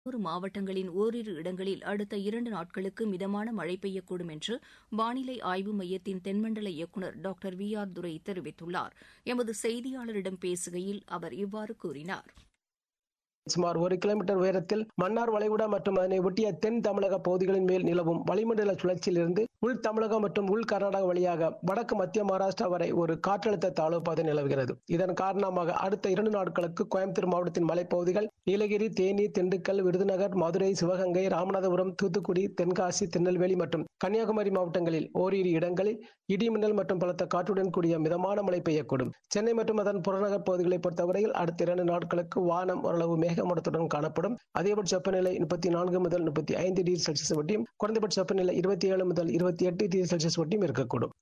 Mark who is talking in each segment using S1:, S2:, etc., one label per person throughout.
S1: ஒரு மாவட்டங்களின் ஓரிரு இடங்களில் அடுத்த இரண்டு நாட்களுக்கு மிதமான மழை பெய்யக்கூடும் என்று வானிலை ஆய்வு மையத்தின் தென்மண்டல இயக்குநர் டாக்டர் வி ஆர் துரை தெரிவித்துள்ளார் எமது செய்தியாளரிடம் பேசுகையில் அவர் இவ்வாறு கூறினார்
S2: சுமார் ஒரு கிலோமீட்டர் உயரத்தில் மன்னார் வளைகுடா மற்றும் அதனை ஒட்டிய தென் தமிழக பகுதிகளின் மேல் நிலவும் வளிமண்டல சுழற்சியிலிருந்து உள் தமிழகம் மற்றும் உள் கர்நாடகா வழியாக வடக்கு மத்திய மகாராஷ்டிரா வரை ஒரு காற்றழுத்த தாழ்வு பாதை நிலவுகிறது இதன் காரணமாக அடுத்த இரண்டு நாட்களுக்கு கோயம்புத்தூர் மாவட்டத்தின் மலைப்பகுதிகள் நீலகிரி தேனி திண்டுக்கல் விருதுநகர் மதுரை சிவகங்கை ராமநாதபுரம் தூத்துக்குடி தென்காசி திருநெல்வேலி மற்றும் கன்னியாகுமரி மாவட்டங்களில் ஓரிரு இடங்களில் இடிமின்னல் மற்றும் பலத்த காற்றுடன் கூடிய மிதமான மழை பெய்யக்கூடும் சென்னை மற்றும் அதன் புறநகர் பகுதிகளை பொறுத்தவரையில் அடுத்த இரண்டு நாட்களுக்கு வானம் ஓரளவு மேகமூட்டத்துடன் காணப்படும் அதிகபட்ச வெப்பநிலை முப்பத்தி நான்கு முதல் முப்பத்தி ஐந்து டிகிரி செல்சியஸ் வட்டியும் குறைந்தபட்ச வெப்பநிலை இருபத்தி ஏழு முதல் இருபத்தி எட்டு டிகிரி செல்சியஸ் வட்டியும் இருக்கக்கூடும்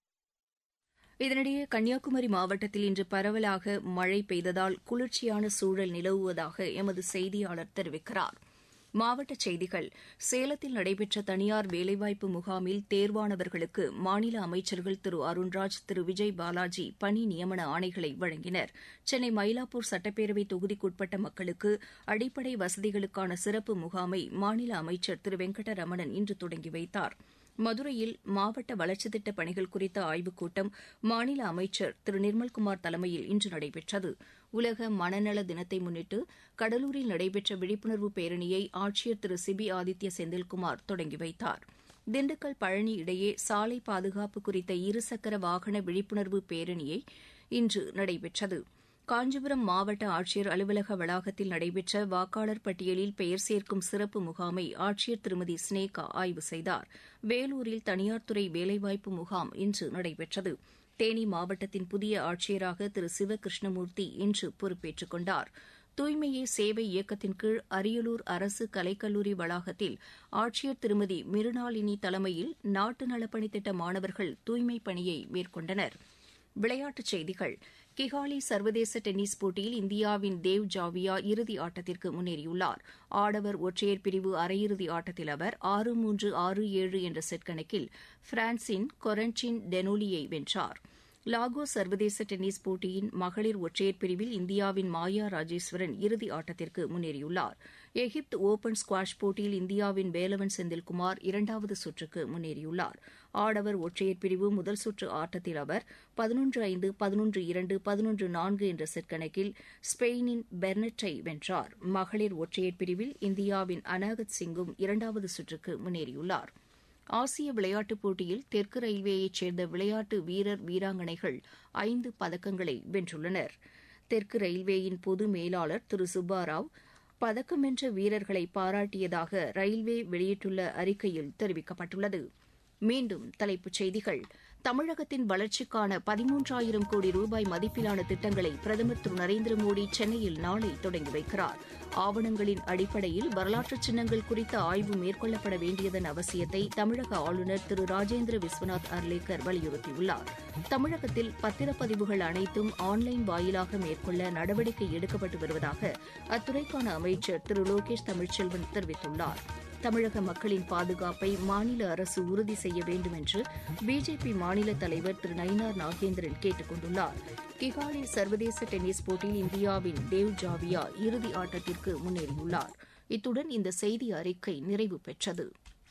S1: இதனிடையே கன்னியாகுமரி மாவட்டத்தில் இன்று பரவலாக மழை பெய்ததால் குளிர்ச்சியான சூழல் நிலவுவதாக எமது செய்தியாளர் தெரிவிக்கிறார் மாவட்டச் செய்திகள் சேலத்தில் நடைபெற்ற தனியார் வேலைவாய்ப்பு முகாமில் தேர்வானவர்களுக்கு மாநில அமைச்சர்கள் திரு அருண்ராஜ் திரு விஜய் பாலாஜி பணி நியமன ஆணைகளை வழங்கினர் சென்னை மயிலாப்பூர் சட்டப்பேரவை தொகுதிக்குட்பட்ட மக்களுக்கு அடிப்படை வசதிகளுக்கான சிறப்பு முகாமை மாநில அமைச்சர் திரு வெங்கடரமணன் இன்று தொடங்கி வைத்தார் மதுரையில் மாவட்ட வளர்ச்சித் திட்டப் பணிகள் குறித்த ஆய்வுக் கூட்டம் மாநில அமைச்சர் திரு நிர்மல்குமார் தலைமையில் இன்று நடைபெற்றது உலக மனநல தினத்தை முன்னிட்டு கடலூரில் நடைபெற்ற விழிப்புணர்வு பேரணியை ஆட்சியர் திரு சிபி ஆதித்ய செந்தில்குமார் தொடங்கி வைத்தார் திண்டுக்கல் பழனி இடையே சாலை பாதுகாப்பு குறித்த இருசக்கர வாகன விழிப்புணர்வு பேரணியை இன்று நடைபெற்றது காஞ்சிபுரம் மாவட்ட ஆட்சியர் அலுவலக வளாகத்தில் நடைபெற்ற வாக்காளர் பட்டியலில் பெயர் சேர்க்கும் சிறப்பு முகாமை ஆட்சியர் திருமதி ஸ்னேகா ஆய்வு செய்தார் வேலூரில் தனியார் துறை வேலைவாய்ப்பு முகாம் இன்று நடைபெற்றது தேனி மாவட்டத்தின் புதிய ஆட்சியராக திரு சிவகிருஷ்ணமூர்த்தி இன்று பொறுப்பேற்றுக் கொண்டார் தூய்மையே சேவை இயக்கத்தின் கீழ் அரியலூர் அரசு கலைக்கல்லூரி வளாகத்தில் ஆட்சியர் திருமதி மிருணாளினி தலைமையில் நாட்டு நலப்பணி திட்ட மாணவர்கள் தூய்மைப் பணியை மேற்கொண்டனர் விளையாட்டுச் செய்திகள் கிகாலி சர்வதேச டென்னிஸ் போட்டியில் இந்தியாவின் தேவ் ஜாவியா இறுதி ஆட்டத்திற்கு முன்னேறியுள்ளார் ஆடவர் ஒற்றையர் பிரிவு அரையிறுதி ஆட்டத்தில் அவர் ஆறு மூன்று ஆறு ஏழு என்ற செட் கணக்கில் பிரான்சின் கொரன்டின் டெனோலியை வென்றார் லாகோஸ் சர்வதேச டென்னிஸ் போட்டியின் மகளிர் ஒற்றையர் பிரிவில் இந்தியாவின் மாயா ராஜேஸ்வரன் இறுதி ஆட்டத்திற்கு முன்னேறியுள்ளார் எகிப்து ஒபன் ஸ்குவாஷ் போட்டியில் இந்தியாவின் வேலவன் செந்தில்குமார் இரண்டாவது சுற்றுக்கு முன்னேறியுள்ளார் ஆடவர் ஒற்றையர் பிரிவு முதல் சுற்று ஆட்டத்தில் அவர் பதினொன்று ஐந்து பதினொன்று இரண்டு பதினொன்று நான்கு என்ற செட் கணக்கில் ஸ்பெயினின் பெர்னட்டை வென்றார் மகளிர் ஒற்றையர் பிரிவில் இந்தியாவின் அனாகத் சிங்கும் இரண்டாவது சுற்றுக்கு முன்னேறியுள்ளார் ஆசிய விளையாட்டுப் போட்டியில் தெற்கு ரயில்வேயைச் சேர்ந்த விளையாட்டு வீரர் வீராங்கனைகள் ஐந்து பதக்கங்களை வென்றுள்ளனர் தெற்கு ரயில்வேயின் பொது மேலாளர் திரு சுப்பாராவ் பதக்கம் வென்ற வீரர்களை பாராட்டியதாக ரயில்வே வெளியிட்டுள்ள அறிக்கையில் தெரிவிக்கப்பட்டுள்ளது மீண்டும் தலைப்புச் செய்திகள் தமிழகத்தின் வளர்ச்சிக்கான பதிமூன்றாயிரம் கோடி ரூபாய் மதிப்பிலான திட்டங்களை பிரதமர் திரு நரேந்திர மோடி சென்னையில் நாளை தொடங்கி வைக்கிறார் ஆவணங்களின் அடிப்படையில் வரலாற்று சின்னங்கள் குறித்த ஆய்வு மேற்கொள்ளப்பட வேண்டியதன் அவசியத்தை தமிழக ஆளுநர் திரு ராஜேந்திர விஸ்வநாத் அர்லேக்கர் வலியுறுத்தியுள்ளார் தமிழகத்தில் பத்திரப்பதிவுகள் அனைத்தும் ஆன்லைன் வாயிலாக மேற்கொள்ள நடவடிக்கை எடுக்கப்பட்டு வருவதாக அத்துறைக்கான அமைச்சர் திரு லோகேஷ் தமிழ்ச்செல்வன் தெரிவித்துள்ளார் தமிழக மக்களின் பாதுகாப்பை மாநில அரசு உறுதி செய்ய வேண்டும் என்று பிஜேபி மாநில தலைவர் திரு நயினார் நாகேந்திரன் கேட்டுக் கொண்டுள்ளார் கிகாலி சர்வதேச டென்னிஸ் போட்டியில் இந்தியாவின் தேவ் ஜாவியா இறுதி ஆட்டத்திற்கு முன்னேறியுள்ளார் இத்துடன் இந்த செய்தி அறிக்கை நிறைவு பெற்றது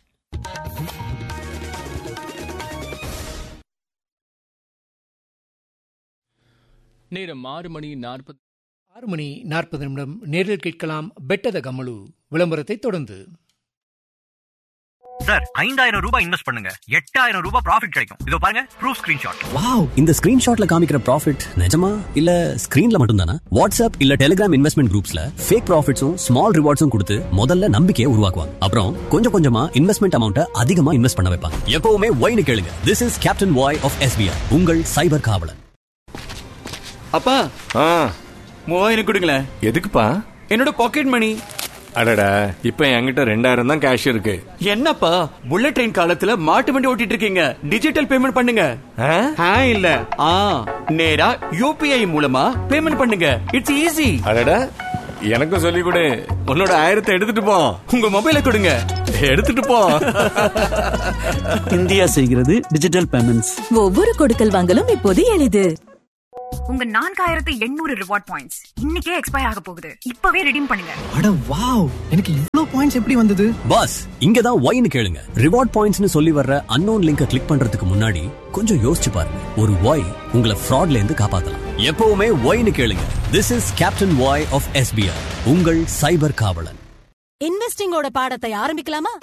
S3: நேரம் ஆறு மணி நாற்பது
S4: ஆறு மணி நாற்பது நிமிடம் நேரில் கேட்கலாம் பெட்டத கமலு விளம்பரத்தை தொடர்ந்து
S5: சார் ஐந்தாயிரம் ரூபாய் இன்வெஸ்ட் பண்ணுங்க எட்டாயிரம் ரூபாய் ப்ராஃபிட் கிடைக்கும் இதோ பாருங்க ப்ரூஃப் ஸ்கிரீன்ஷாட்
S6: வாவ் இந்த ஸ்கிரீன்ஷாட்ல காமிக்கிற ப்ராஃபிட் நிஜமா இல்ல ஸ்கிரீன்ல மட்டும் தானா வாட்ஸ்அப் இல்ல டெலிகிராம் இன்வெஸ்ட்மெண்ட் குரூப்ஸ்ல ஃபேக் ப்ராஃபிட்ஸும் ஸ்மால் ரிவார்ட்ஸும் கொடுத்து முதல்ல நம்பிக்கையை உருவாக்குவாங்க அப்புறம் கொஞ்சம் கொஞ்சமா இன்வெஸ்ட்மெண்ட் அமௌண்ட்டை அதிகமா இன்வெஸ்ட் பண்ண வைப்பாங்க எப்பவுமே ஒய்னு கேளுங்க this is captain Y of SBI உங்கள் சைபர் காவலன்
S7: அப்பா
S8: ஆ
S7: மூவாயிரம் கொடுங்களேன்
S8: எதுக்குப்பா
S7: என்னோட பாக்கெட் மணி
S8: அடடா இப்ப என்கிட்ட ரெண்டாயிரம் தான் கேஷ் இருக்கு
S7: என்னப்பா புல்லட் ட்ரெயின் காலத்துல மாட்டு வண்டி ஓட்டிட்டு இருக்கீங்க டிஜிட்டல் பேமெண்ட் பண்ணுங்க
S8: ஆ?
S7: ஆ இல்ல ஆ நேரா யூபிஐ மூலமா பேமெண்ட் பண்ணுங்க இட்ஸ் ஈஸி
S8: அடடா எனக்கும் சொல்லி கொடு உன்னோட ஆயிரத்தை எடுத்துட்டு போ
S7: உங்க மொபைலை கொடுங்க
S8: எடுத்துட்டு போ
S9: இந்தியா செய்கிறது டிஜிட்டல் பேமெண்ட்ஸ்
S10: ஒவ்வொரு கொடுக்கல் வாங்கலும் இப்போது எளிது
S9: உங்க நான்காயிரத்து எண்ணூறு ரிவார்ட் பாயிண்ட்ஸ் இன்னைக்கே எக்ஸ்பயர் ஆக போகுது இப்பவே ரெடீம் பண்ணுங்க
S10: அட வாவ் எனக்கு இவ்ளோ பாயிண்ட்ஸ் எப்படி வந்தது
S6: பாஸ் இங்க தான் ஒய்னு கேளுங்க ரிவார்ட் பாயிண்ட்ஸ்னு சொல்லி வர்ற அன்னோன் லிங்கை கிளிக் பண்றதுக்கு முன்னாடி கொஞ்சம் யோசிச்சு பாருங்க ஒரு ஒய் உங்களை ஃப்ராட்ல இருந்து காப்பாத்தலாம் எப்பவுமே ஒய்னு கேளுங்க this is captain Y of SBI உங்கள் சைபர் காவலன்
S11: இன்வெஸ்டிங்கோட பாடத்தை ஆரம்பிக்கலாமா